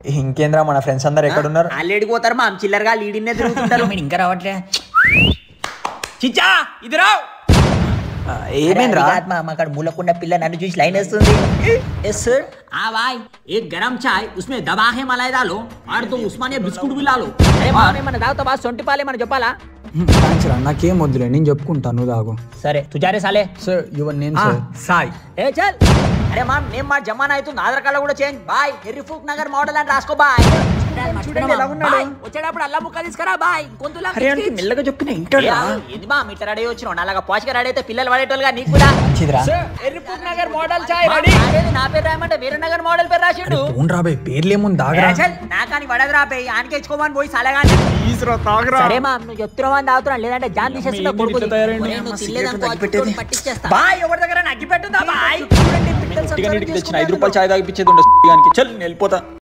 ఇంకేంద్రా మన ఫ్రెండ్స్ అందరు ఎక్కడున్నారు ఆల్రెడీ పోతారు మా చిల్లరగా లీడిన్నే తిరుగుతుంటారు మీరు ఇంకా రావట్లే చిచ్చా ఇది రావు ఆ, ఏమైందిరా అక్కడ మూలకుండా పిల్ల నన్ను చూసి లైన్ వేస్తుంది ఎస్ సార్ हाँ भाई एक गरम चाय उसमें दबा के मलाई डालो और तो उस्मानिया बिस्कुट भी ला लो అరే మామే మన తాగుతావా సొంటి పాలే మన చెప్పాలా థ్యాంక్స్ రా నాకేం వద్దులే నేను చెప్పుకుంటాను నువ్వు తాగు సరే తుజారే సాలే sir your name sir Sai ఏ చల్ అరే మా నేమ్ మా జమానా అవుతుంది ఆధార్ కార్డు కూడా చేంజ్ బాయ్ హెర్రిఫూక్ నగర్ మోడల్ అని రాసుకో బాయ్ చూడండి ఎలా ఉన్నాడు వచ్చేటప్పుడు అల్లా ముక్క తీసుకురా బాయ్ గొంతులా అరే ఆయనకి మెల్లగా చెప్పిన ఇంటాడు ఇది మా మీటర్ రెడీ వచ్చిన నాలాగా పాచిగా రెడీ అయితే పిల్లలు పడేటోళ్ళుగా నీకు కూడా మంచిదిరా హెర్రిఫూక్ నగర్ మోడల్ చాయ్ రెడీ నా పేరు రాయమంటే వేరే నగర్ మోడల్ పేరు రాసిండు ఫోన్ రాబాయ్ పేర్లేముంది దాగరా చల్ నాకాని వడదురా పే ఆనకి ఇచ్చుకోమని పోయి సలగాని సరే మా నువ్వు చెప్తున్నావు అని తాగుతున్నా లేదంటే జాన్ తీసేస్తున్నా కొడుకు పట్టించేస్తా బాయ్ ఎవరి దగ్గర అగ్గి పెట్టుందా బాయ్ చూడండి పిట్టలు సంసారం తెచ్చిన ఐదు రూపాయలు చాయ్ తాగిపించేది ఉండే చల్ వెళ్ళిపోతా